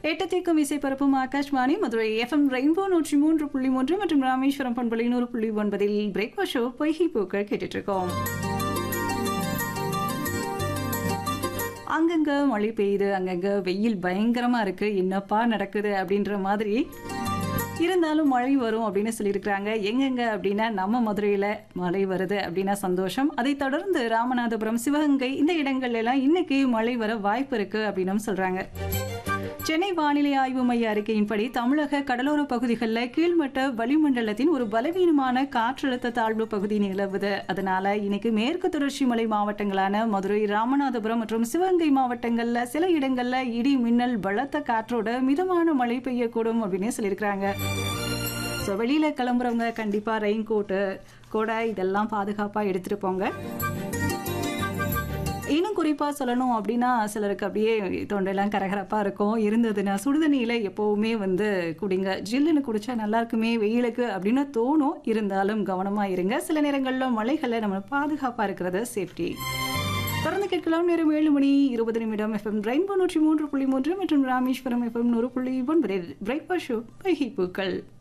எட்டத்திற்கும் இசை பரப்பும் Akashvani Madurai FM rainbow நூற்றி மூன்று புள்ளி மூன்று மற்றும் ராமேஸ்வரம் பண்பலை நூறு புள்ளி ஒன்பதில் பிரேக்ஃபாஸ்ட் ஷோ பொய்கை பூக்கள் கேட்டுட்டு இருக்கோம் அங்கங்க மழை பெய்யுது அங்கங்க வெயில் பயங்கரமா இருக்கு என்னப்பா நடக்குது அப்படின்ற மாதிரி இருந்தாலும் மழை வரும் அப்படின்னு சொல்லியிருக்கிறாங்க எங்கெங்க அப்படின்னா நம்ம மதுரையில் மழை வருது அப்படின்னா சந்தோஷம் அதை தொடர்ந்து ராமநாதபுரம் சிவகங்கை இந்த இடங்கள்ல எல்லாம் இன்னைக்கு மழை வர வாய்ப்பு இருக்கு அப்படின்னு சொல்றாங்க சென்னை வானிலை ஆய்வு மைய அறிக்கையின்படி தமிழக கடலோர பகுதிகளில் கீழ்மட்ட வளிமண்டலத்தின் ஒரு பலவீனமான காற்றழுத்த தாழ்வு பகுதி நிலவுது அதனால இன்னைக்கு மேற்கு தொடர்ச்சி மலை மாவட்டங்களான மதுரை ராமநாதபுரம் மற்றும் சிவகங்கை மாவட்டங்கள்ல சில இடங்கள்ல இடி மின்னல் பலத்த காற்றோட மிதமான மழை பெய்யக்கூடும் அப்படின்னு சொல்லியிருக்கிறாங்க ஸோ வெளியில கிளம்புறவங்க கண்டிப்பா ரெயின் கோட்டு கொடை இதெல்லாம் பாதுகாப்பா எடுத்துட்டு போங்க இன்னும் குறிப்பாக சொல்லணும் அப்படின்னா சிலருக்கு அப்படியே தொண்டையெல்லாம் கரகரப்பாக இருக்கும் இருந்ததுன்னா சுடுதண்ணியில் எப்போவுமே வந்து குடிங்க ஜில்லுன்னு குடிச்சா நல்லா இருக்குமே வெயிலுக்கு அப்படின்னு தோணும் இருந்தாலும் கவனமாக இருங்க சில நேரங்களில் மழைகளில் நம்ம பாதுகாப்பாக இருக்கிறது சேஃப்டி தொடர்ந்து கேட்கலாம் நேரம் ஏழு மணி இருபது நிமிடம் எஃப்எம் ரெயின்போ நூற்றி மூன்று புள்ளி மூன்று மற்றும் ராமேஸ்வரம் எஃப்எம் நூறு புள்ளி ஒன்பது பிரேக்ஃபாஸ்ட் ஷோ பைகை பூக்கள்